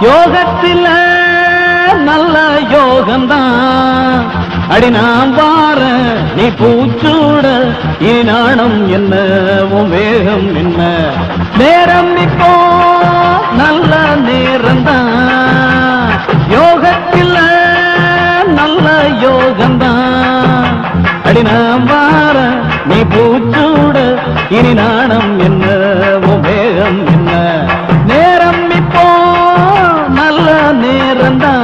யோகத்தில் நல்ல யோகம்தான் அடி நான் வார நீ பூச்சூட இனி நாணம் என்ன உன் வேகம் என்ன நேரம் இப்போ நல்ல நேரம்தான் யோகத்தில் நல்ல யோகம்தான் அடி நான் வார நீ பூச்சூட இனி நாணம் என்ன உன் வேகம் என்ன நேரம் இப்போ நல்ல நேரம்தான்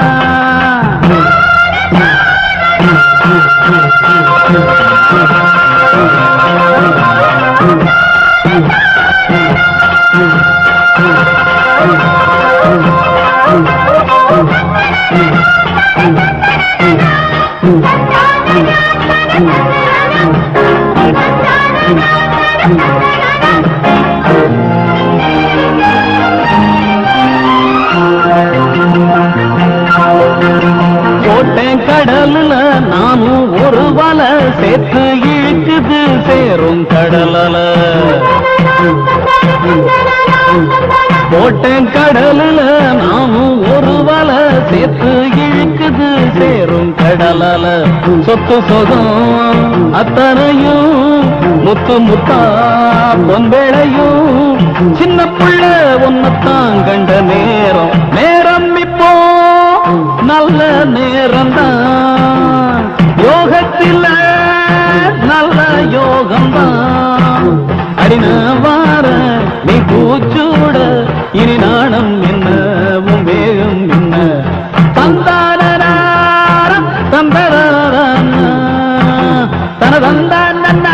போட்டேன் கடல்ல நானும் ஒரு வலை சேர்த்து இழுக்குது சேரும் கடலல போட்டேன் கடல்ல நானும் ஒரு வலை சேர்த்து இழுக்குது சேரும் கடலல சொத்து சொகம் அத்தனையும் முத்து முத்தா பொன்பேளையும் சின்ன புள்ள ஒன்னத்தான் கண்ட நேரம் நேரம் இப்போ நல்ல நேரம்தான் யோகத்தில் நல்ல யோகம்தான் அடின வார நீ பூச்சூட இனி நாணம் என்ன உன் வேகம் என்ன தந்தாரம் தந்தரான தன தந்தான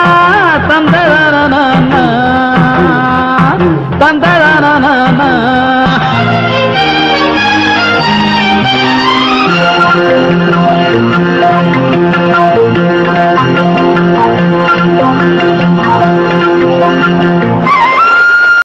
தந்தரான தந்தரான